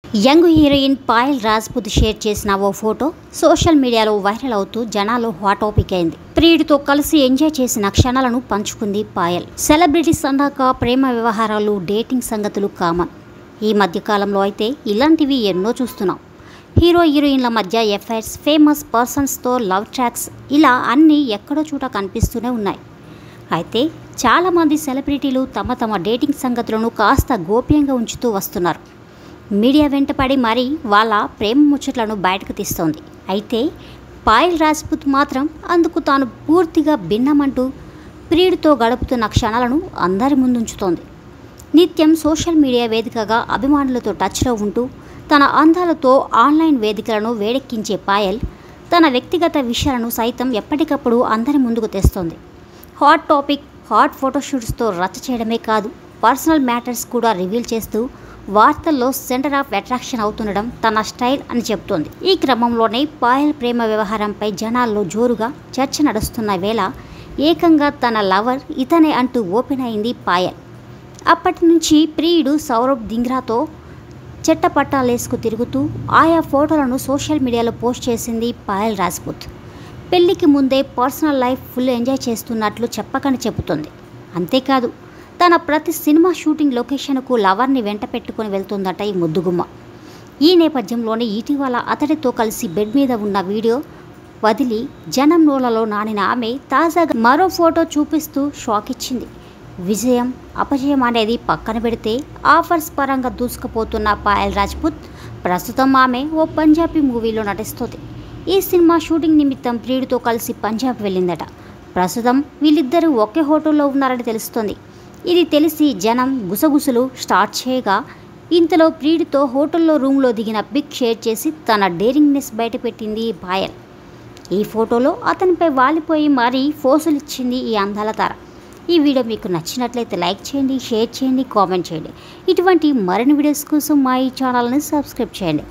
young heroine Payal Rajput share చేసిన ఓ photo social మీడియాలో వైరల్ అవుతూ జనాలు హాట్ టాపిక్ అయింది ప్రియుడితో కలిసి ఎంజాయ్ చేసిన క్షణాలను పంచుకుంది పాయల్ సెలబ్రిటీస్ అన్నాక ప్రేమ వ్యవహారాలు డేటింగ్ సంగతులు కామన్ ఈ మధ్య కాలంలో అయితే ఇలాంటివి ఎన్నో చూస్తున్నాం హీరో హీరోయిన్ల మధ్య ఎఫైర్స్ ఫేమస్ పర్సన్స్తో లవ్ ట్రాక్స్ ఇలా అన్నీ ఎక్కడో చోట కనిపిస్తూనే ఉన్నాయి అయితే చాలామంది సెలబ్రిటీలు తమ తమ డేటింగ్ సంగతులను కాస్త గోప్యంగా ఉంచుతూ వస్తున్నారు మీడియా వెంటపడి మరీ వాళ్ళ ప్రేమ ముచ్చట్లను బయటకు తీస్తోంది అయితే పాయల్ రాజ్పుత్ మాత్రం అందుకు తాను పూర్తిగా భిన్నమంటూ ప్రియుడితో గడుపుతున్న క్షణాలను అందరి ముందుంచుతోంది నిత్యం సోషల్ మీడియా వేదికగా అభిమానులతో టచ్లో ఉంటూ తన అందాలతో ఆన్లైన్ వేదికలను వేడెక్కించే పాయల్ తన వ్యక్తిగత విషయాలను సైతం ఎప్పటికప్పుడు అందరి ముందుకు తెస్తోంది హాట్ టాపిక్ హాట్ ఫోటోషూట్స్తో రచ్చ చేయడమే కాదు పర్సనల్ మ్యాటర్స్ కూడా రివీల్ చేస్తూ వార్తల్లో సెంటర్ ఆఫ్ అట్రాక్షన్ అవుతుండడం తన స్టైల్ అని చెబుతోంది ఈ క్రమంలోనే పాయల్ ప్రేమ వ్యవహారంపై జనాల్లో జోరుగా చర్చ నడుస్తున్న వేళ ఏకంగా తన లవర్ ఇతనే అంటూ ఓపెన్ అయింది పాయల్ అప్పటి నుంచి ప్రియుడు సౌరభ్ దింగ్రాతో చెట్టపట్టాలేసుకు తిరుగుతూ ఆయా ఫోటోలను సోషల్ మీడియాలో పోస్ట్ చేసింది పాయల్ రాజ్పుత్ పెళ్లికి ముందే పర్సనల్ లైఫ్ ఫుల్ ఎంజాయ్ చేస్తున్నట్లు చెప్పకని చెబుతుంది అంతేకాదు తన ప్రతి సినిమా షూటింగ్ లొకేషన్కు లవర్ని వెంట పెట్టుకుని వెళ్తుందట ఈ ముద్దుగుమ్మ ఈ నేపథ్యంలోనే ఇటీవల అతడితో కలిసి బెడ్ మీద ఉన్న వీడియో వదిలి జనం నోలలో నానిన ఆమె తాజాగా మరో ఫోటో చూపిస్తూ షాక్ ఇచ్చింది విజయం అపజయం అనేది పక్కన పెడితే ఆఫర్స్ పరంగా దూసుకుపోతున్న పాయల్ రాజ్పుత్ ప్రస్తుతం ఆమె ఓ పంజాబీ మూవీలో నటిస్తోంది ఈ సినిమా షూటింగ్ నిమిత్తం ప్రియుడితో కలిసి పంజాబ్ వెళ్ళిందట ప్రస్తుతం వీళ్ళిద్దరూ ఒకే హోటల్లో ఉన్నారని తెలుస్తోంది ఇది తెలిసి జనం గుసగుసలు స్టార్ట్ చేయగా ఇంతలో ప్రియుడితో హోటల్లో రూమ్లో దిగిన పిక్ షేర్ చేసి తన డేరింగ్నెస్ బయటపెట్టింది పాయల్ ఈ ఫోటోలో అతనిపై వాలిపోయి మరీ ఫోజులు ఇచ్చింది ఈ అందాల తార ఈ వీడియో మీకు నచ్చినట్లయితే లైక్ చేయండి షేర్ చేయండి కామెంట్ చేయండి ఇటువంటి మరిన్ని వీడియోస్ కోసం మా ఈ ఛానల్ని సబ్స్క్రైబ్ చేయండి